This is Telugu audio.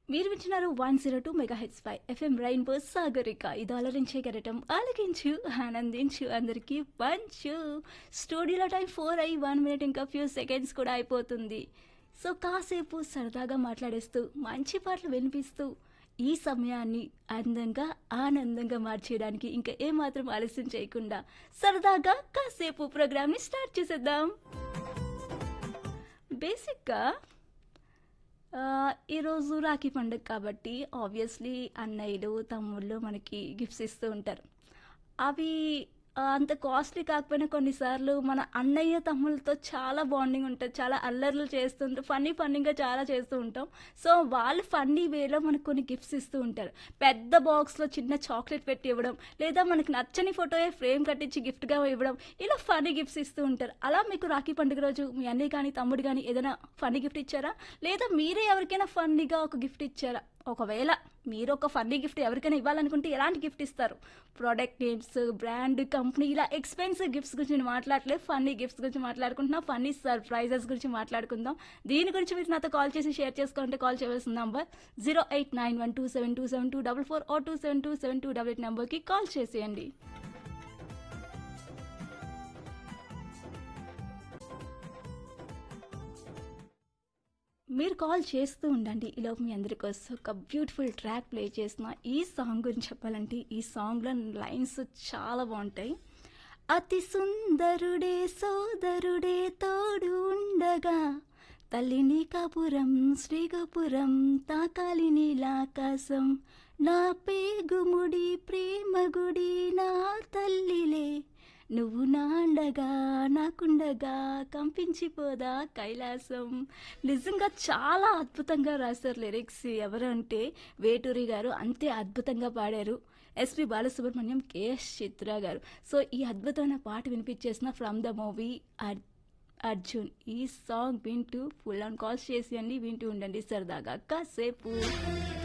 మీరు వింటున్నారు one zero two mega H five FM rainbow Sagarika ఇది అలరించే గరటం ఆలకించు ఆనందించు అందరికీ పంచు స్టూడియోలో టైం ఫోర్ అయ్యి వన్ మినిట్ ఇంకా ఫ్యూ సెకండ్స్ కూడా అయిపోతుంది సో కాసేపు సరదాగా మాట్లాడేస్తూ మంచి పాటలు వినిపిస్తూ ఈ సమయాన్ని అందంగా ఆనందంగా మార్చేయడానికి ఇంకా ఏమాత్రం ఆలస్యం చేయకుండా సరదాగా కాసేపు ప్రోగ్రామ్ని స్టార్ట్ చేసేద్దాం బేసిక్గా ఆ, ఈరోజు రాఖీ పండుగ కాబట్టి ఆబ్వియస్లీ అన్నయ్యలు తమ్ముళ్ళు మనకి గిఫ్ట్స్ ఇస్తూ ఉంటారు అవి ఆ, అంత కాస్ట్లీ కాకపోయినా కొన్నిసార్లు మన అన్నయ్య తమ్ముళ్ళతో చాలా బాండింగ్ ఉంటుంది చాలా అల్లర్లు చేస్తుంటాం ఫన్నీ ఫన్నీగా చాలా చేస్తూ ఉంటాం సో వాళ్ళు ఫన్నీ వేలో మనకు కొన్ని గిఫ్ట్స్ ఇస్తూ ఉంటారు పెద్ద బాక్స్లో చిన్న చాక్లెట్ పెట్టి ఇవ్వడం లేదా మనకు నచ్చని ఫోటోయే ఫ్రేమ్ కట్టించి గిఫ్ట్గా ఇవ్వడం ఇలా ఫన్నీ గిఫ్ట్స్ ఇస్తూ ఉంటారు అలా మీకు రాఖీ పండుగ రోజు మీ అన్నయ్య కానీ తమ్ముడు కానీ ఏదైనా ఫన్నీ గిఫ్ట్ ఇచ్చారా లేదా మీరే ఎవరికైనా ఫన్నీగా ఒక గిఫ్ట్ ఇచ్చారా ఒకవేళ మీరు ఒక ఫన్నీ గిఫ్ట్ ఎవరికైనా ఇవ్వాలనుకుంటే ఎలాంటి గిఫ్ట్ ఇస్తారు ప్రోడక్ట్ నేమ్స్ బ్రాండ్ కంపెనీ ఇలా ఎక్స్పెన్సివ్ గిఫ్ట్స్ గురించి నేను మాట్లాడలేదు ఫన్నీ గిఫ్ట్స్ గురించి మాట్లాడుకుంటున్నా ఫన్నీ సర్ప్రైజెస్ గురించి మాట్లాడుకుందాం దీని గురించి మీరు నాతో కాల్ చేసి షేర్ చేసుకోవాలంటే కాల్ చేయవలసిన number zero eight nine one two seven two seven two double four O two seven two seven two double eight నెంబర్కి కాల్ చేసేయండి మీరు కాల్ చేస్తూ ఉండండి ఈలోపు మీ అందరి కోసం ఒక బ్యూటిఫుల్ ట్రాక్ ప్లే చేసిన ఈ సాంగ్ గురించి చెప్పాలంటే ఈ సాంగ్లో లైన్స్ చాలా బాగుంటాయి అతి సుందరుడే సోదరుడే తోడు ఉండగా తల్లిని కాపురం శ్రీగపురం తాకాలి నీలాకాశం నా పేగుముడి ప్రేమ గుడి నా తల్లిలే నువ్వు నాండగా నాకుండగా కంపించిపోదా కైలాసం నిజంగా చాలా అద్భుతంగా రాశారు లిరిక్స్ ఎవరంటే వేటూరి గారు అంతే అద్భుతంగా పాడారు ఎస్పి బాలసుబ్రహ్మణ్యం కేఎస్ చిత్ర గారు సో ఈ అద్భుతమైన పాట వినిపించేసిన ఫ్రమ్ ద మూవీ అర్జున్ ఈ సాంగ్ వింటూ ఫుల్ ఆన్ కాల్స్ చేసేయండి వింటూ ఉండండి సరదాగా కాసేపు